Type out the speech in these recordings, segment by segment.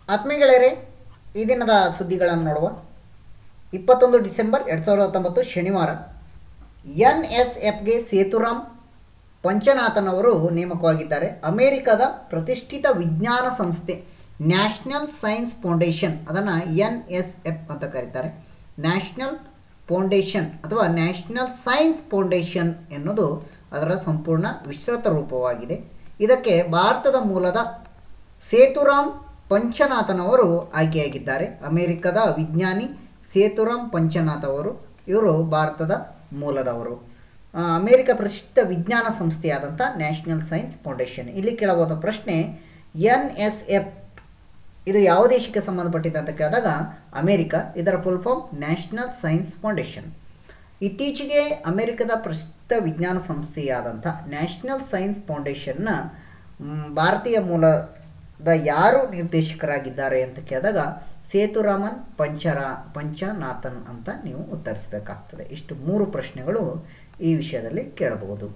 ಆತ್ಮೀಯಗಳೇ ಈ ದಿನದ ಸುದ್ದಿಗಳನ್ನು ನೋಡುವ ಇಪ್ಪತ್ತೊಂದು ಡಿಸೆಂಬರ್ ಎರಡು ಸಾವಿರದ ಹತ್ತೊಂಬತ್ತು ಶನಿವಾರ ಎನ್ ಎಸ್ ಎಫ್ಗೆ ಸೇತುರಾಮ್ ಪಂಚನಾಥನ್ ಅವರು ನೇಮಕವಾಗಿದ್ದಾರೆ ಅಮೆರಿಕದ ಪ್ರತಿಷ್ಠಿತ ವಿಜ್ಞಾನ ಸಂಸ್ಥೆ ನ್ಯಾಷನಲ್ ಸೈನ್ಸ್ ಫೌಂಡೇಶನ್ ಅದನ್ನು ಎನ್ ಎಸ್ ಎಫ್ ಅಂತ ಕರೀತಾರೆ ನ್ಯಾಷನಲ್ ಫೌಂಡೇಶನ್ ಅಥವಾ ನ್ಯಾಷನಲ್ ಸೈನ್ಸ್ ಫೌಂಡೇಶನ್ ಎನ್ನುವುದು ಅದರ ಸಂಪೂರ್ಣ ವಿಸ್ತೃತ ರೂಪವಾಗಿದೆ ಇದಕ್ಕೆ ಭಾರತದ ಮೂಲದ ಸೇತುರಾಮ್ ಪಂಚನಾಥನ್ ಅವರು ಆಯ್ಕೆಯಾಗಿದ್ದಾರೆ ಅಮೆರಿಕದ ವಿಜ್ಞಾನಿ ಸೇತುರಾಮ್ ಪಂಚನಾಥ್ ಅವರು ಇವರು ಭಾರತದ ಮೂಲದವರು ಆ, ಅಮೆರಿಕ ಪ್ರಸಿದ್ಧ ವಿಜ್ಞಾನ ಸಂಸ್ಥೆಯಾದಂಥ ನ್ಯಾಷನಲ್ ಸೈನ್ಸ್ ಫೌಂಡೇಶನ್ ಇಲ್ಲಿ ಕೇಳಬಹುದ ಪ್ರಶ್ನೆ ಎನ್ ಎಸ್ ಎಫ್ ಇದು ಯಾವ ದೇಶಕ್ಕೆ ಸಂಬಂಧಪಟ್ಟಿದೆ ಅಂತ ಕೇಳಿದಾಗ ಅಮೆರಿಕ ಇದರ full form national science foundation ಇತ್ತೀಚೆಗೆ ಅಮೆರಿಕದ ಪ್ರಸಿದ್ಧ ವಿಜ್ಞಾನ ಸಂಸ್ಥೆಯಾದಂಥ ನ್ಯಾಷನಲ್ ಸೈನ್ಸ್ ಫೌಂಡೇಶನ್ನ ಮ್, ಭಾರತೀಯ ಮೂಲದ ಯಾರು ನಿರ್ದೇಶಕರಾಗಿದ್ದಾರೆ ಅಂತ ಕೇಳಿದಾಗ ಸೇತುರಾಮನ್ ಪಂಚರ ಪಂಚನಾಥನ್ ಅಂತ ನೀವು ಉತ್ತರಿಸಬೇಕಾಗ್ತದೆ ಇಷ್ಟು ಮೂರು ಪ್ರಶ್ನೆಗಳು ಈ ವಿಷಯದಲ್ಲಿ ಕೇಳಬಹುದು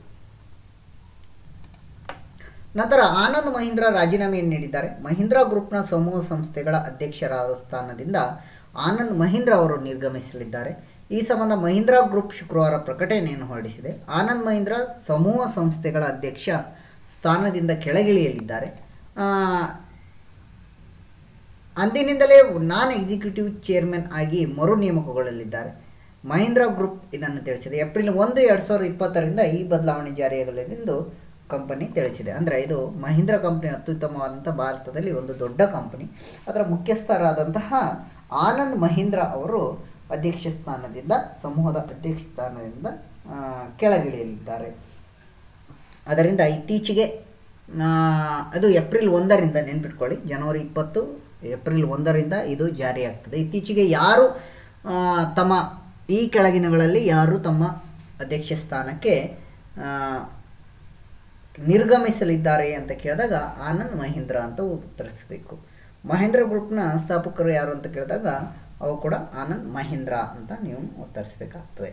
ನಂತರ ಆನಂದ್ ಮಹೀಂದ್ರ ರಾಜೀನಾಮೆಯನ್ನು ನೀಡಿದ್ದಾರೆ ಮಹೀಂದ್ರ ಗ್ರೂಪ್ನ ಸಮೂಹ ಸಂಸ್ಥೆಗಳ ಅಧ್ಯಕ್ಷರಾದ ಸ್ಥಾನದಿಂದ ಆನಂದ್ ಮಹೀಂದ್ರ ಅವರು ನಿರ್ಗಮಿಸಲಿದ್ದಾರೆ ಈ ಸಂಬಂಧ ಮಹೀಂದ್ರ ಗ್ರೂಪ್ ಶುಕ್ರವಾರ ಪ್ರಕಟಣೆಯನ್ನು ಹೊರಡಿಸಿದೆ ಆನಂದ್ ಮಹೀಂದ್ರ ಸಮೂಹ ಸಂಸ್ಥೆಗಳ ಅಧ್ಯಕ್ಷ ಸ್ಥಾನದಿಂದ ಕೆಳಗಿಳಿಯಲಿದ್ದಾರೆ ಆ, ಅಂದಿನಿಂದಲೇ ನಾನ್ ಎಕ್ಸಿಕ್ಯೂಟಿವ್ ಚೇರ್ಮನ್ ಆಗಿ ಮರು ನೇಮಕಗೊಳ್ಳಲಿದ್ದಾರೆ ಮಹೀಂದ್ರ ಗ್ರೂಪ್ ಇದನ್ನು ತಿಳಿಸಿದೆ ಏಪ್ರಿಲ್ ಒಂದು ಎರಡು ಸಾವಿರದ ಇಪ್ಪತ್ತರಿಂದ ಈ ಬದಲಾವಣೆ ಜಾರಿಯಾಗಲಿದೆಂದು ಕಂಪನಿ ತಿಳಿಸಿದೆ ಅಂದರೆ ಇದು ಮಹೀಂದ್ರ ಕಂಪನಿ ಅತ್ಯುತ್ತಮವಾದಂಥ ಭಾರತದಲ್ಲಿ ಒಂದು ದೊಡ್ಡ ಕಂಪನಿ ಅದರ ಮುಖ್ಯಸ್ಥರಾದಂತಹ ಆನಂದ್ ಮಹೀಂದ್ರ ಅವರು ಅಧ್ಯಕ್ಷ ಸ್ಥಾನದಿಂದ ಸಮೂಹದ ಅಧ್ಯಕ್ಷ ಸ್ಥಾನದಿಂದ ಆ, ಕೆಳಗಿಳಿಯಲಿದ್ದಾರೆ ಅದರಿಂದ ಇತ್ತೀಚೆಗೆ ಆ, ಅದು ಏಪ್ರಿಲ್ ಒಂದರಿಂದ ನೆನ್ಪಿಟ್ಕೊಳ್ಳಿ ಜನವರಿ ಇಪ್ಪತ್ತು ಏಪ್ರಿಲ್ ಒಂದರಿಂದ ಇದು ಜಾರಿಯಾಗ್ತದೆ ಇತ್ತೀಚೆಗೆ ಯಾರು ಆ, ತಮ್ಮ ಈ ಕೆಳಗಿನಗಳಲ್ಲಿ ಯಾರು ತಮ್ಮ ಅಧ್ಯಕ್ಷ ಸ್ಥಾನಕ್ಕೆ ಆ, ನಿರ್ಗಮಿಸಲಿದ್ದಾರೆ ಅಂತ ಕೇಳಿದಾಗ ಆನಂದ್ ಮಹೀಂದ್ರ ಅಂತ ಉತ್ತರಿಸಬೇಕು ಮಹೇಂದ್ರ ಗ್ರೂಪ್ನ ಸ್ಥಾಪಕರು ಯಾರು ಅಂತ ಕೇಳಿದಾಗ ಅವು ಕೂಡ ಆನಂದ್ ಮಹೀಂದ್ರ ಅಂತ ನೀವು ಉತ್ತರಿಸಬೇಕಾಗ್ತದೆ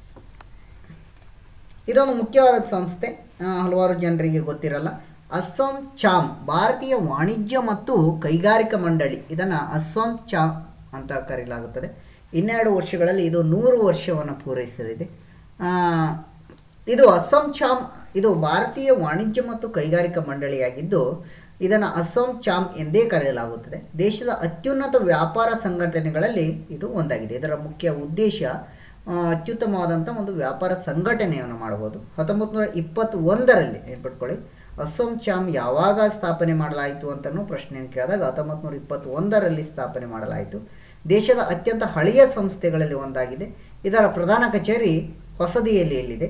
ಇದೊಂದು ಮುಖ್ಯವಾದ ಸಂಸ್ಥೆ ಆ, ಹಲವಾರು ಜನರಿಗೆ ಗೊತ್ತಿರಲ್ಲ ಅಸ್ಸಾಂ ಚಾಮ್ ಭಾರತೀಯ ವಾಣಿಜ್ಯ ಮತ್ತು ಕೈಗಾರಿಕಾ ಮಂಡಳಿ ಇದನ್ನು ಅಸ್ಸಾಂ ಚಾಮ್ ಅಂತ ಕರೆಯಲಾಗುತ್ತದೆ ಇನ್ನೆರಡು ವರ್ಷಗಳಲ್ಲಿ ಇದು ನೂರು ವರ್ಷವನ್ನು ಪೂರೈಸಲಿದೆ ಆ, ಇದು ಅಸ್ಸಾಂ ಚಾಮ್ ಇದು ಭಾರತೀಯ ವಾಣಿಜ್ಯ ಮತ್ತು ಕೈಗಾರಿಕಾ ಮಂಡಳಿಯಾಗಿದ್ದು ಇದನ್ನು ಅಸ್ಸಾಂ ಚಾಮ್ ಎಂದೇ ಕರೆಯಲಾಗುತ್ತದೆ ದೇಶದ ಅತ್ಯುನ್ನತ ವ್ಯಾಪಾರ ಸಂಘಟನೆಗಳಲ್ಲಿ ಇದು ಒಂದಾಗಿದೆ ಇದರ ಮುಖ್ಯ ಉದ್ದೇಶ ಆ, ಅತ್ಯುತ್ತಮವಾದಂಥ ಒಂದು ವ್ಯಾಪಾರ ಸಂಘಟನೆಯನ್ನು ಮಾಡಬಹುದು ಹತ್ತೊಂಬತ್ತು ನೂರ ಇಪ್ಪತ್ತೊಂದರಲ್ಲಿ ನೆನ್ಪಿಟ್ಕೊಳ್ಳಿ ಅಸ್ಸಾಂ ಚಾಮ್ ಯಾವಾಗ ಸ್ಥಾಪನೆ ಮಾಡಲಾಯಿತು ಅಂತಲೂ ಪ್ರಶ್ನೆಯನ್ನು ಕೇಳಿದಾಗ ಹತ್ತೊಂಬತ್ತು ನೂರ ಇಪ್ಪತ್ತೊಂದರಲ್ಲಿ ಸ್ಥಾಪನೆ ಮಾಡಲಾಯಿತು ದೇಶದ ಅತ್ಯಂತ ಹಳೆಯ ಸಂಸ್ಥೆಗಳಲ್ಲಿ ಒಂದಾಗಿದೆ ಇದರ ಪ್ರಧಾನ ಕಚೇರಿ ಹೊಸದಿಯಲ್ಲಿದೆ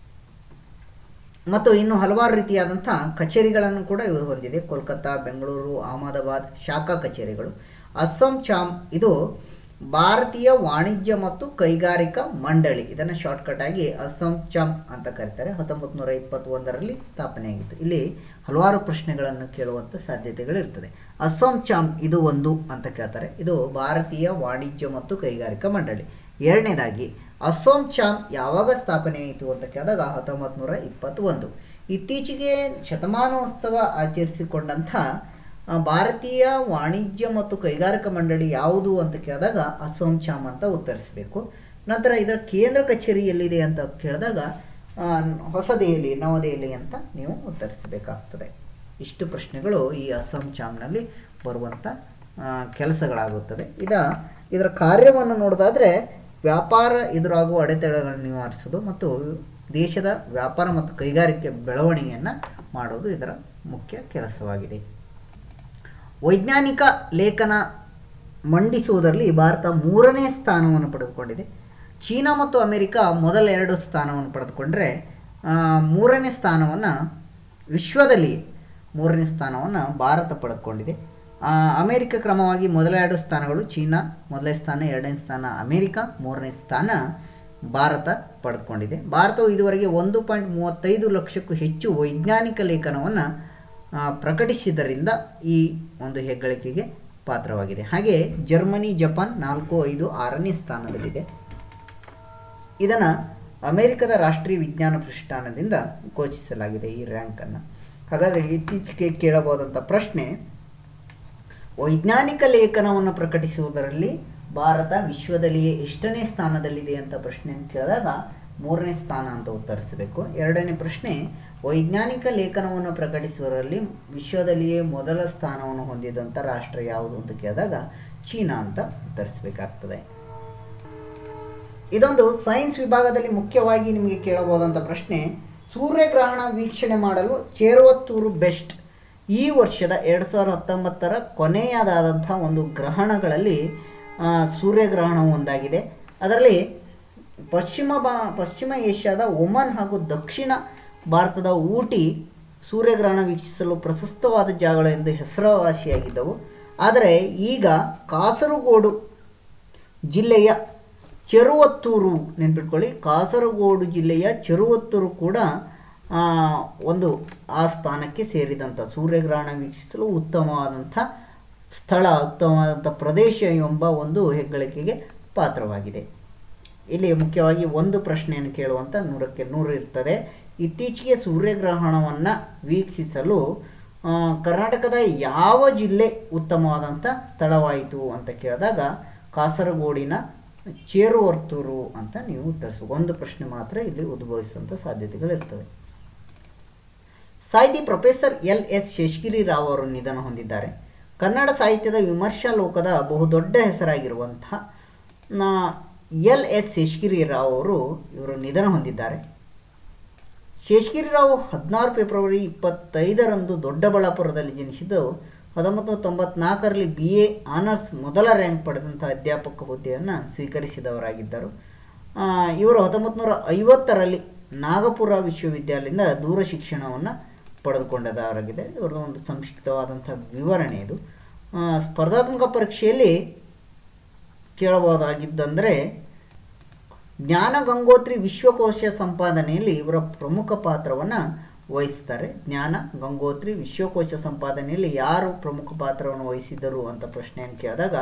ಮತ್ತು ಇನ್ನು ಹಲವಾರು ರೀತಿಯಾದಂಥ ಕಚೇರಿಗಳನ್ನು ಕೂಡ ಇದು ಹೊಂದಿದೆ ಕೋಲ್ಕತ್ತಾ ಬೆಂಗಳೂರು ಅಹಮದಾಬಾದ್ ಶಾಖಾ ಕಚೇರಿಗಳು ಅಸ್ಸಾಂ ಚಾಮ್ ಇದು ಭಾರತೀಯ ವಾಣಿಜ್ಯ ಮತ್ತು ಕೈಗಾರಿಕಾ ಮಂಡಳಿ ಇದನ್ನು ಶಾರ್ಟ್ಕಟ್ ಆಗಿ ಅಸ್ಸಾಂ ಚಾಮ್ ಅಂತ ಕರೀತಾರೆ ಹತ್ತೊಂಬತ್ತು ನೂರ ಇಪ್ಪತ್ತೊಂದರಲ್ಲಿ ಸ್ಥಾಪನೆಯಾಗಿತ್ತು ಇಲ್ಲಿ ಹಲವಾರು ಪ್ರಶ್ನೆಗಳನ್ನು ಕೇಳುವಂಥ ಸಾಧ್ಯತೆಗಳಿರ್ತದೆ ಅಸ್ಸಾಂ ಚಾಮ್ ಇದು ಒಂದು ಅಂತ ಕೇಳ್ತಾರೆ ಇದು ಭಾರತೀಯ ವಾಣಿಜ್ಯ ಮತ್ತು ಕೈಗಾರಿಕಾ ಮಂಡಳಿ ಎರಡನೇದಾಗಿ ಅಸ್ಸಾಂ ಚಾಮ್ ಯಾವಾಗ ಸ್ಥಾಪನೆ ಆಯಿತು ಅಂತ ಕೇಳಿದಾಗ ಹತ್ತೊಂಬತ್ತು ನೂರ ಇಪ್ಪತ್ತೊಂದು ಇತ್ತೀಚೆಗೆ ಶತಮಾನೋತ್ಸವ ಆಚರಿಸಿಕೊಂಡಂಥ ಆ, ಭಾರತೀಯ ವಾಣಿಜ್ಯ ಮತ್ತು ಕೈಗಾರಿಕಾ ಮಂಡಳಿ ಯಾವುದು ಅಂತ ಕೇಳಿದಾಗ ಅಸ್ಸಾಂ ಚಾಮ್ ಅಂತ ಉತ್ತರಿಸಬೇಕು ನಂತರ ಇದರ ಕೇಂದ್ರ ಕಚೇರಿ ಎಲ್ಲಿದೆ ಅಂತ ಕೇಳಿದಾಗ ಆ, ಹೊಸದೆಯಲ್ಲಿ ನವದೆಹಲಿ ಅಂತ ನೀವು ಉತ್ತರಿಸಬೇಕಾಗ್ತದೆ ಇಷ್ಟು ಪ್ರಶ್ನೆಗಳು ಈ ಅಸ್ಸಾಂ ಚಾಮ್ನಲ್ಲಿ ಬರುವಂಥ ಆ, ಕೆಲಸಗಳಾಗುತ್ತದೆ ಇದ ಇದರ ಕಾರ್ಯವನ್ನು ನೋಡೋದಾದರೆ ವ್ಯಾಪಾರ ಎದುರಾಗುವ ಅಡೆತಡೆಗಳನ್ನು ನಿವಾರಿಸೋದು ಮತ್ತು ದೇಶದ ವ್ಯಾಪಾರ ಮತ್ತು ಕೈಗಾರಿಕೆ ಬೆಳವಣಿಗೆಯನ್ನು ಮಾಡೋದು ಇದರ ಮುಖ್ಯ ಕೆಲಸವಾಗಿದೆ ವೈಜ್ಞಾನಿಕ ಲೇಖನ ಮಂಡಿಸುವುದರಲ್ಲಿ ಭಾರತ ಮೂರನೇ ಸ್ಥಾನವನ್ನು ಪಡೆದುಕೊಂಡಿದೆ ಚೀನಾ ಮತ್ತು ಅಮೆರಿಕ ಮೊದಲ ಎರಡು ಸ್ಥಾನವನ್ನು ಪಡೆದುಕೊಂಡ್ರೆ ಆ, ಮೂರನೇ ಸ್ಥಾನವನ್ನು ವಿಶ್ವದಲ್ಲಿ ಮೂರನೇ ಸ್ಥಾನವನ್ನು ಭಾರತ ಪಡೆದುಕೊಂಡಿದೆ ಆ, ಅಮೆರಿಕ ಕ್ರಮವಾಗಿ ಮೊದಲ ಎರಡು ಸ್ಥಾನಗಳು ಚೀನಾ ಮೊದಲನೇ ಸ್ಥಾನ ಎರಡನೇ ಸ್ಥಾನ ಅಮೆರಿಕ ಮೂರನೇ ಸ್ಥಾನ ಭಾರತ ಪಡೆದುಕೊಂಡಿದೆ ಭಾರತವು ಇದುವರೆಗೆ ಒಂದು ಪಾಯಿಂಟ್ ಮೂವತ್ತೈದು ಲಕ್ಷಕ್ಕೂ ಹೆಚ್ಚು ವೈಜ್ಞಾನಿಕ ಲೇಖನವನ್ನು ಆ, ಪ್ರಕಟಿಸಿದ್ದರಿಂದ ಈ ಒಂದು ಹೆಗ್ಗಳಿಕೆಗೆ ಪಾತ್ರವಾಗಿದೆ ಹಾಗೆ ಜರ್ಮನಿ ಜಪಾನ್ ನಾಲ್ಕು ಐದು ಆರನೇ ಸ್ಥಾನದಲ್ಲಿದೆ ಇದನ್ನು ಅಮೆರಿಕದ ರಾಷ್ಟ್ರೀಯ ವಿಜ್ಞಾನ ಪ್ರತಿಷ್ಠಾನದಿಂದ ಘೋಷಿಸಲಾಗಿದೆ ಈ ರ್ಯಾಂಕನ್ನು ಹಾಗಾದರೆ ಇತ್ತೀಚೆಗೆ ಕೇಳಬಹುದಂಥ ಪ್ರಶ್ನೆ ವೈಜ್ಞಾನಿಕ ಲೇಖನವನ್ನು ಪ್ರಕಟಿಸುವುದರಲ್ಲಿ ಭಾರತ ವಿಶ್ವದಲ್ಲಿಯೇ ಎಷ್ಟನೇ ಸ್ಥಾನದಲ್ಲಿದೆ ಅಂತ ಪ್ರಶ್ನೆಯನ್ನು ಕೇಳಿದಾಗ ಮೂರನೇ ಸ್ಥಾನ ಅಂತ ಉತ್ತರಿಸಬೇಕು ಎರಡನೇ ಪ್ರಶ್ನೆ ವೈಜ್ಞಾನಿಕ ಲೇಖನವನ್ನು ಪ್ರಕಟಿಸುವುದರಲ್ಲಿ ವಿಶ್ವದಲ್ಲಿಯೇ ಮೊದಲ ಸ್ಥಾನವನ್ನು ಹೊಂದಿದಂಥ ರಾಷ್ಟ್ರ ಯಾವುದು ಅಂತ ಕೇಳಿದಾಗ ಚೀನಾ ಅಂತ ಉತ್ತರಿಸಬೇಕಾಗ್ತದೆ ಇದೊಂದು ಸೈನ್ಸ್ ವಿಭಾಗದಲ್ಲಿ ಮುಖ್ಯವಾಗಿ ನಿಮಗೆ ಕೇಳಬಹುದಂಥ ಪ್ರಶ್ನೆ ಸೂರ್ಯಗ್ರಹಣ ವೀಕ್ಷಣೆ ಮಾಡಲು ಚೇರುವತ್ತೂರು ಬೆಸ್ಟ್ ಈ ವರ್ಷದ ಎರಡು ಸಾವಿರದ ಹತ್ತೊಂಬತ್ತರ ಕೊನೆಯದಾದಂಥ ಒಂದು ಗ್ರಹಣಗಳಲ್ಲಿ ಆ, ಸೂರ್ಯಗ್ರಹಣವು ಒಂದಾಗಿದೆ ಅದರಲ್ಲಿ ಪಶ್ಚಿಮ ಬಾ ಪಶ್ಚಿಮ ಏಷ್ಯಾದ ಒಮನ್ ಹಾಗೂ ದಕ್ಷಿಣ ಭಾರತದ ಊಟಿ ಸೂರ್ಯಗ್ರಹಣ ವೀಕ್ಷಿಸಲು ಪ್ರಶಸ್ತವಾದ ಜಾಗಗಳು ಎಂದು ಹೆಸರುವಾಸಿಯಾಗಿದ್ದವು ಆದರೆ ಈಗ ಕಾಸರಗೋಡು ಜಿಲ್ಲೆಯ ಚೆರುವತ್ತೂರು ನೆನ್ಪಿಟ್ಕೊಳ್ಳಿ ಕಾಸರಗೋಡು ಜಿಲ್ಲೆಯ ಚೆರುವತ್ತೂರು ಕೂಡ ಆ, ಒಂದು ಆ ಸ್ಥಾನಕ್ಕೆ ಸೇರಿದಂಥ ಸೂರ್ಯಗ್ರಹಣ ವೀಕ್ಷಿಸಲು ಉತ್ತಮವಾದಂಥ ಸ್ಥಳ ಉತ್ತಮವಾದಂಥ ಪ್ರದೇಶ ಎಂಬ ಒಂದು ಹೆಗ್ಗಳಿಕೆಗೆ ಪಾತ್ರವಾಗಿದೆ ಇಲ್ಲಿ ಮುಖ್ಯವಾಗಿ ಒಂದು ಪ್ರಶ್ನೆಯನ್ನು ಕೇಳುವಂಥ ನೂರಕ್ಕೆ ನೂರು ಇರ್ತದೆ ಇತ್ತೀಚೆಗೆ ಸೂರ್ಯಗ್ರಹಣವನ್ನು ವೀಕ್ಷಿಸಲು ಆ, ಕರ್ನಾಟಕದ ಯಾವ ಜಿಲ್ಲೆ ಉತ್ತಮವಾದಂಥ ಸ್ಥಳವಾಯಿತು ಅಂತ ಕೇಳಿದಾಗ ಕಾಸರಗೋಡಿನ ಚೇರುವರ್ತೂರು ಅಂತ ನೀವು ಉತ್ತರಿಸಬೇಕು ಒಂದು ಪ್ರಶ್ನೆ ಮಾತ್ರ ಇಲ್ಲಿ ಉದ್ಭವಿಸುವಂಥ ಸಾಧ್ಯತೆಗಳಿರ್ತವೆ ಸಾಹಿತಿ professor L S Sheshagiri Rao ಅವರು ನಿಧನ ಹೊಂದಿದ್ದಾರೆ ಕನ್ನಡ ಸಾಹಿತ್ಯದ ವಿಮರ್ಶಾ ಲೋಕದ ಬಹುದೊಡ್ಡ ಹೆಸರಾಗಿರುವಂತಹ ಎಲ್ ಎಸ್ ಶೇಷಗಿರಿ ರಾವ್ ಅವರು ಇವರು ನಿಧನ ಹೊಂದಿದ್ದಾರೆ ಶೇಷಗಿರಿರಾವ್ ಹದಿನಾರು ಫೆಬ್ರವರಿ ಇಪ್ಪತ್ತೈದರಂದು ದೊಡ್ಡಬಳ್ಳಾಪುರದಲ್ಲಿ ಜನಿಸಿದ್ದು ಹತ್ತೊಂಬತ್ತು ನೂರ ತೊಂಬತ್ನಾಲ್ಕರಲ್ಲಿ ಬಿ ಎ ಆನರ್ಸ್ ಮೊದಲ ರ್ಯಾಂಕ್ ಪಡೆದಂಥ ಅಧ್ಯಾಪಕ ಹುದ್ದೆಯನ್ನು ಸ್ವೀಕರಿಸಿದವರಾಗಿದ್ದರು ಆ, ಇವರು ಹತ್ತೊಂಬತ್ತು ನೂರ ಐವತ್ತರಲ್ಲಿ ನಾಗಪುರ ವಿಶ್ವವಿದ್ಯಾಲಯದಿಂದ ದೂರ ಶಿಕ್ಷಣವನ್ನು ಪಡೆದುಕೊಂಡವರಾಗಿದೆ ಇವ್ರದ್ದು ಒಂದು ಸಂಕ್ಷಿಪ್ತವಾದಂಥ ವಿವರಣೆ ಇದು ಆ, ಸ್ಪರ್ಧಾತ್ಮಕ ಪರೀಕ್ಷೆಯಲ್ಲಿ ಕೇಳಬಹುದಾಗಿದ್ದಂದರೆ ಜ್ಞಾನ ಗಂಗೋತ್ರಿ ವಿಶ್ವಕೋಶ ಸಂಪಾದನೆಯಲ್ಲಿ ಇವರ ಪ್ರಮುಖ ಪಾತ್ರವನ್ನು ವಹಿಸ್ತಾರೆ ಜ್ಞಾನ ಗಂಗೋತ್ರಿ ವಿಶ್ವಕೋಶ ಸಂಪಾದನೆಯಲ್ಲಿ ಯಾರು ಪ್ರಮುಖ ಪಾತ್ರವನ್ನು ವಹಿಸಿದರು ಅಂತ ಪ್ರಶ್ನೆಯನ್ನು ಕೇಳಿದಾಗ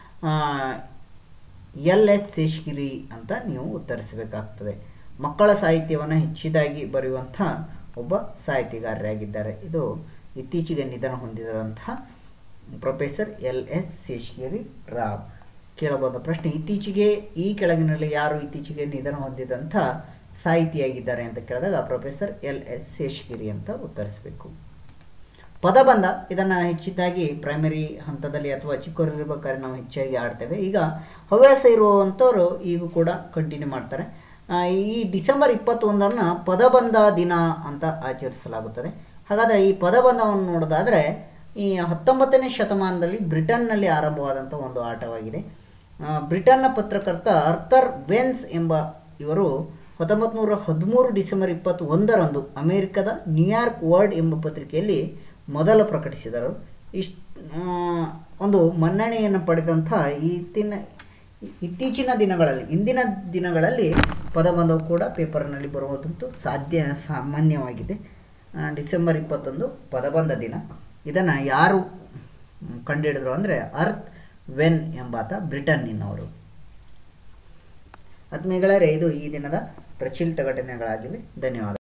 ಎಲ್ ಎಚ್ ಶೇಷಗಿರಿ ಅಂತ ನೀವು ಉತ್ತರಿಸಬೇಕಾಗ್ತದೆ ಮಕ್ಕಳ ಸಾಹಿತ್ಯವನ್ನು ಹೆಚ್ಚಿದಾಗಿ ಬರೆಯುವಂಥ ಒಬ್ಬ ಸಾಹಿತಿಗಾರರಾಗಿದ್ದಾರೆ ಇದು ಇತ್ತೀಚೆಗೆ ನಿಧನ ಹೊಂದಿದಂತಹ professor L S Sheshagiri Rao ಕೇಳಬಹುದ ಪ್ರಶ್ನೆ ಇತ್ತೀಚೆಗೆ ಈ ಕೆಳಗಿನಲ್ಲಿ ಯಾರು ಇತ್ತೀಚೆಗೆ ನಿಧನ ಹೊಂದಿದಂಥ ಸಾಹಿತಿಯಾಗಿದ್ದಾರೆ ಅಂತ ಕೇಳಿದಾಗ ಪ್ರೊಫೆಸರ್ ಎಲ್ ಎಸ್ ಶೇಷಗಿರಿ ಅಂತ ಉತ್ತರಿಸಬೇಕು ಪದಬಂಧ ಇದನ್ನು ಹೆಚ್ಚಿದ್ದಾಗಿ ಪ್ರೈಮರಿ ಹಂತದಲ್ಲಿ ಅಥವಾ ಚಿಕ್ಕವರಿರ್ಬೇಕಾದ್ರೆ ನಾವು ಹೆಚ್ಚಾಗಿ ಆಡ್ತೇವೆ ಈಗ ಹವ್ಯಾಸ ಇರುವಂಥವ್ರು ಈಗ ಕೂಡ ಕಂಟಿನ್ಯೂ ಮಾಡ್ತಾರೆ ಆ, ಈ ಡಿಸೆಂಬರ್ ಇಪ್ಪತ್ತೊಂದನ್ನು ಪದಬಂಧ ದಿನ ಅಂತ ಆಚರಿಸಲಾಗುತ್ತದೆ ಹಾಗಾದರೆ ಈ ಪದಬಂಧವನ್ನು ನೋಡೋದಾದರೆ ಈ ಹತ್ತೊಂಬತ್ತನೇ ಶತಮಾನದಲ್ಲಿ ಬ್ರಿಟನ್ನಲ್ಲಿ ಆರಂಭವಾದಂಥ ಒಂದು ಆಟವಾಗಿದೆ ಆ, ಬ್ರಿಟನ್ನ ಪತ್ರಕರ್ತ ಅರ್ಥರ್ ವೆನ್ಸ್ ಎಂಬ ಇವರು ಹತ್ತೊಂಬತ್ತು ನೂರ ಹದಿಮೂರು ಡಿಸೆಂಬರ್ ಇಪ್ಪತ್ತೊಂದರಂದು ಅಮೆರಿಕದ ನ್ಯೂಯಾರ್ಕ್ ವರ್ಡ್ ಎಂಬ ಪತ್ರಿಕೆಯಲ್ಲಿ ಮೊದಲು ಪ್ರಕಟಿಸಿದರು ಇಷ್ಟ ಒಂದು ಮನ್ನಣೆಯನ್ನು ಪಡೆದಂಥ ಇತ್ತಿನ ಇತ್ತೀಚಿನ ದಿನಗಳಲ್ಲಿ ಇಂದಿನ ದಿನಗಳಲ್ಲಿ ಪದಬಂಧವು ಕೂಡ ಪೇಪರ್ನಲ್ಲಿ ಬರುವುದಂತೂ ಸಾಧ್ಯ ಸಾಮಾನ್ಯವಾಗಿದೆ ಆ, ಡಿಸೆಂಬರ್ ಇಪ್ಪತ್ತೊಂದು ಪದಬಂಧ ದಿನ ಇದನ್ನು ಯಾರು ಮ್, ಕಂಡುಹಿಡಿದ್ರು ಅಂದರೆ ಅರ್ತ್ ವೆನ್ ಎಂಬಾತ ಬ್ರಿಟನ್ನಿನವರು ಆತ್ಮೀಯಗಳೇ ಇದು ಈ ದಿನದ ಪ್ರಚಲಿತ ಘಟನೆಗಳಾಗಿವೆ ಧನ್ಯವಾದ